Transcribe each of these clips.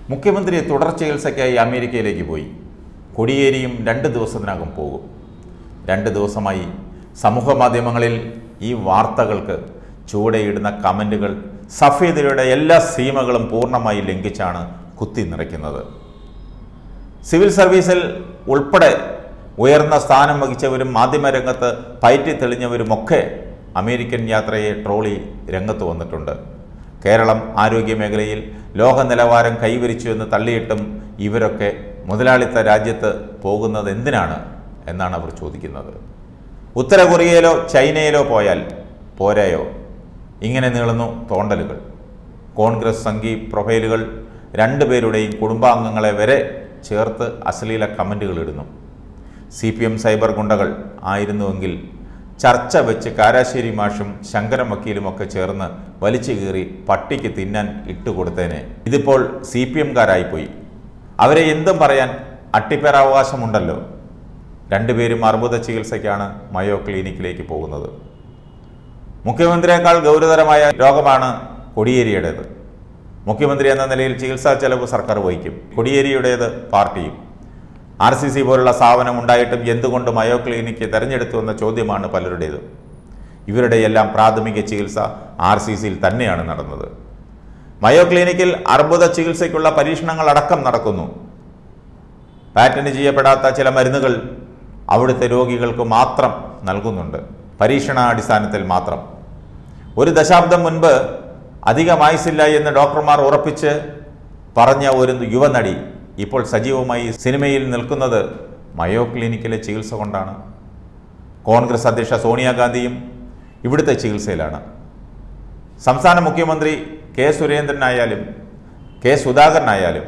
മുഖ്യമന്ത്രി തുടർ ചികിത്സയ്ക്കായി അമേരിക്കയിലേക്ക് പോയി കൊടിയേരിയും രണ്ട് ദിവസത്തിനകം പോകും രണ്ട് ദിവസമായി സമൂഹ മാധ്യമങ്ങളിൽ ഈ വാർത്തകൾക്ക് ചുവടെയിടുന്ന കമൻറ്റുകൾ സഫീദയുടെ എല്ലാ സീമകളും പൂർണ്ണമായി ലംഘിച്ചാണ് കുത്തി നിറയ്ക്കുന്നത് സിവിൽ സർവീസിൽ ഉൾപ്പെടെ ഉയർന്ന സ്ഥാനം വഹിച്ചവരും മാധ്യമരംഗത്ത് പയറ്റി തെളിഞ്ഞവരുമൊക്കെ അമേരിക്കൻ യാത്രയെ ട്രോളി രംഗത്ത് വന്നിട്ടുണ്ട് കേരളം ആരോഗ്യ മേഖലയിൽ ലോക നിലവാരം കൈവരിച്ചു എന്ന് തള്ളിയിട്ടും ഇവരൊക്കെ മുതലാളിത്ത രാജ്യത്ത് പോകുന്നത് എന്തിനാണ് എന്നാണ് അവർ ചോദിക്കുന്നത് ഉത്തര കൊറിയയിലോ ചൈനയിലോ പോയാൽ പോരായോ ഇങ്ങനെ നീളുന്നു തോണ്ടലുകൾ കോൺഗ്രസ് സംഘി പ്രൊഫൈലുകൾ രണ്ടുപേരുടെയും കുടുംബാംഗങ്ങളെ വരെ ചേർത്ത് അശ്ലീല കമൻറ്റുകൾ ഇടുന്നു സി പി എം സൈബർ ഗുണ്ടകൾ ആയിരുന്നുവെങ്കിൽ ചർച്ച വെച്ച് കാരാശ്ശേരി മാഷും ശങ്കരം വക്കീലുമൊക്കെ ചേർന്ന് വലിച്ചു കീറി പട്ടിക്ക് തിന്നാൻ ഇട്ടുകൊടുത്തേനെ ഇതിപ്പോൾ സി പി എംകാരായിപ്പോയി അവരെ എന്തും പറയാൻ അട്ടിപ്പേറാവകാശമുണ്ടല്ലോ രണ്ടുപേരും അർബുദ ചികിത്സയ്ക്കാണ് മയോ ക്ലിനിക്കിലേക്ക് പോകുന്നത് മുഖ്യമന്ത്രിയേക്കാൾ ഗൗരവതരമായ രോഗമാണ് കൊടിയേരിയുടേത് മുഖ്യമന്ത്രി എന്ന നിലയിൽ ചികിത്സാ ചെലവ് സർക്കാർ വഹിക്കും കൊടിയേരിയുടേത് പാർട്ടിയും ആർ സി സി പോലുള്ള സ്ഥാപനം ഉണ്ടായിട്ടും എന്തുകൊണ്ട് മയോ ക്ലിനിക്ക് തെരഞ്ഞെടുത്തു എന്ന ചോദ്യമാണ് പലരുടേത് ഇവരുടെ എല്ലാം പ്രാഥമിക ചികിത്സ ആർ സി സിയിൽ തന്നെയാണ് നടന്നത് മയോ ക്ലിനിക്കിൽ അർബുദ ചികിത്സയ്ക്കുള്ള പരീക്ഷണങ്ങൾ അടക്കം നടക്കുന്നു പാറ്റന്റ് ചെയ്യപ്പെടാത്ത ചില മരുന്നുകൾ അവിടുത്തെ രോഗികൾക്ക് മാത്രം നൽകുന്നുണ്ട് പരീക്ഷണാടിസ്ഥാനത്തിൽ മാത്രം ഒരു ദശാബ്ദം മുൻപ് അധികം ആയുസില്ല എന്ന് ഡോക്ടർമാർ ഉറപ്പിച്ച് പറഞ്ഞ ഒരു യുവനടി ഇപ്പോൾ സജീവമായി സിനിമയിൽ നിൽക്കുന്നത് മയോ ക്ലിനിക്കിലെ ചികിത്സ കൊണ്ടാണ് കോൺഗ്രസ് അധ്യക്ഷ സോണിയാഗാന്ധിയും ഇവിടുത്തെ ചികിത്സയിലാണ് സംസ്ഥാന മുഖ്യമന്ത്രി കെ സുരേന്ദ്രനായാലും കെ സുധാകരനായാലും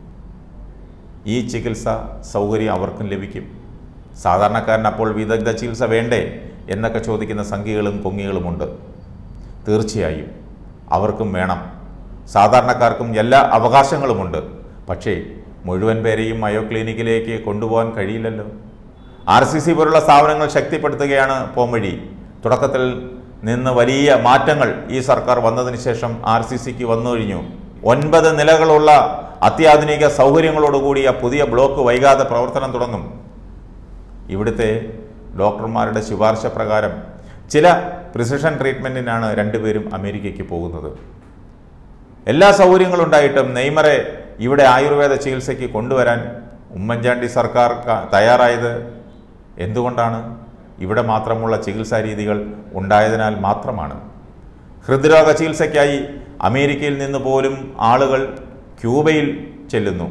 ഈ ചികിത്സ സൗകര്യം അവർക്കും ലഭിക്കും സാധാരണക്കാരന് അപ്പോൾ വിദഗ്ധ ചികിത്സ വേണ്ടേ എന്നൊക്കെ ചോദിക്കുന്ന സംഖ്യകളും പൊങ്ങികളുമുണ്ട് തീർച്ചയായും അവർക്കും വേണം സാധാരണക്കാർക്കും എല്ലാ അവകാശങ്ങളുമുണ്ട് പക്ഷേ മുഴുവൻ പേരെയും മയോ ക്ലിനിക്കിലേക്ക് കൊണ്ടുപോകാൻ കഴിയില്ലല്ലോ ആർ സി സി പോലുള്ള സ്ഥാപനങ്ങൾ ശക്തിപ്പെടുത്തുകയാണ് പോംവഴി തുടക്കത്തിൽ നിന്ന് വലിയ മാറ്റങ്ങൾ ഈ സർക്കാർ വന്നതിന് ശേഷം ആർ സി സിക്ക് വന്നു കഴിഞ്ഞു ഒൻപത് നിലകളുള്ള അത്യാധുനിക സൗകര്യങ്ങളോടുകൂടിയ പുതിയ ബ്ലോക്ക് വൈകാതെ പ്രവർത്തനം തുടങ്ങും ഇവിടുത്തെ ഡോക്ടർമാരുടെ ശുപാർശ പ്രകാരം ചില പ്രിസിഷൻ ട്രീറ്റ്മെൻറ്റിനാണ് രണ്ടുപേരും അമേരിക്കയ്ക്ക് പോകുന്നത് എല്ലാ സൗകര്യങ്ങളും ഉണ്ടായിട്ടും നെയ്മറെ ഇവിടെ ആയുർവേദ ചികിത്സയ്ക്ക് കൊണ്ടുവരാൻ ഉമ്മൻചാണ്ടി സർക്കാർ ക- തയ്യാറായത് എന്തുകൊണ്ടാണ് ഇവിടെ മാത്രമുള്ള ചികിത്സാ രീതികൾ ഉണ്ടായതിനാൽ മാത്രമാണ് ഹൃദ്രോഗ ചികിത്സയ്ക്കായി അമേരിക്കയിൽ നിന്ന് പോലും ആളുകൾ ക്യൂബയിൽ ചെല്ലുന്നു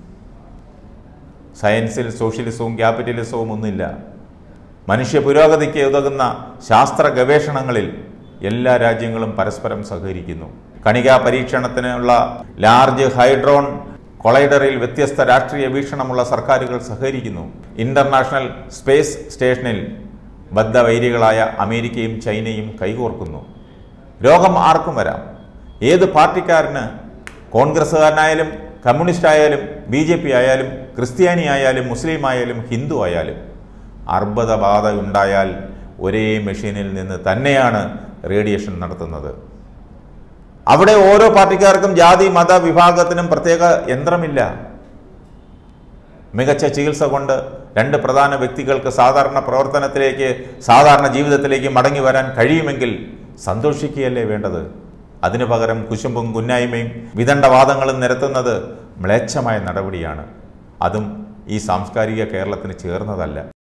സയൻസിൽ സോഷ്യലിസവും ക്യാപിറ്റലിസവും ഒന്നുമില്ല മനുഷ്യ പുരോഗതിക്ക് ഉതകുന്ന ശാസ്ത്ര ഗവേഷണങ്ങളിൽ എല്ലാ രാജ്യങ്ങളും പരസ്പരം സഹകരിക്കുന്നു കണികാ പരീക്ഷണത്തിനുള്ള ലാർജ് ഹൈഡ്രോൺ കൊളൈഡറിൽ വ്യത്യസ്ത രാഷ്ട്രീയ വീക്ഷണമുള്ള സർക്കാരുകൾ സഹകരിക്കുന്നു ഇന്റർനാഷണൽ സ്പേസ് സ്റ്റേഷനിൽ ബദ്ധവൈരികളായ അമേരിക്കയും ചൈനയും കൈകോർക്കുന്നു രോഗം ആർക്കും വരാം ഏത് പാർട്ടിക്കാരന് കോൺഗ്രസ്സുകാരനായാലും കമ്മ്യൂണിസ്റ്റ് ആയാലും ബി ജെ പി ആയാലും ക്രിസ്ത്യാനി ആയാലും മുസ്ലിം ആയാലും ഹിന്ദു ആയാലും അർബുദബാധ ഉണ്ടായാൽ ഒരേ മെഷീനിൽ നിന്ന് തന്നെയാണ് റേഡിയേഷൻ നടത്തുന്നത് അവിടെ ഓരോ പാർട്ടിക്കാർക്കും ജാതി മത വിഭാഗത്തിനും പ്രത്യേക യന്ത്രമില്ല മികച്ച ചികിത്സ കൊണ്ട് രണ്ട് പ്രധാന വ്യക്തികൾക്ക് സാധാരണ പ്രവർത്തനത്തിലേക്ക് സാധാരണ ജീവിതത്തിലേക്ക് മടങ്ങി വരാൻ കഴിയുമെങ്കിൽ സന്തോഷിക്കുകയല്ലേ വേണ്ടത് അതിനു പകരം കുശുമ്പും കുന്നായ്മയും വിദണ്ഡവാദങ്ങളും നിരത്തുന്നത് മ്ലേച്ഛമായ നടപടിയാണ് അതും ഈ സാംസ്കാരിക കേരളത്തിന് ചേർന്നതല്ല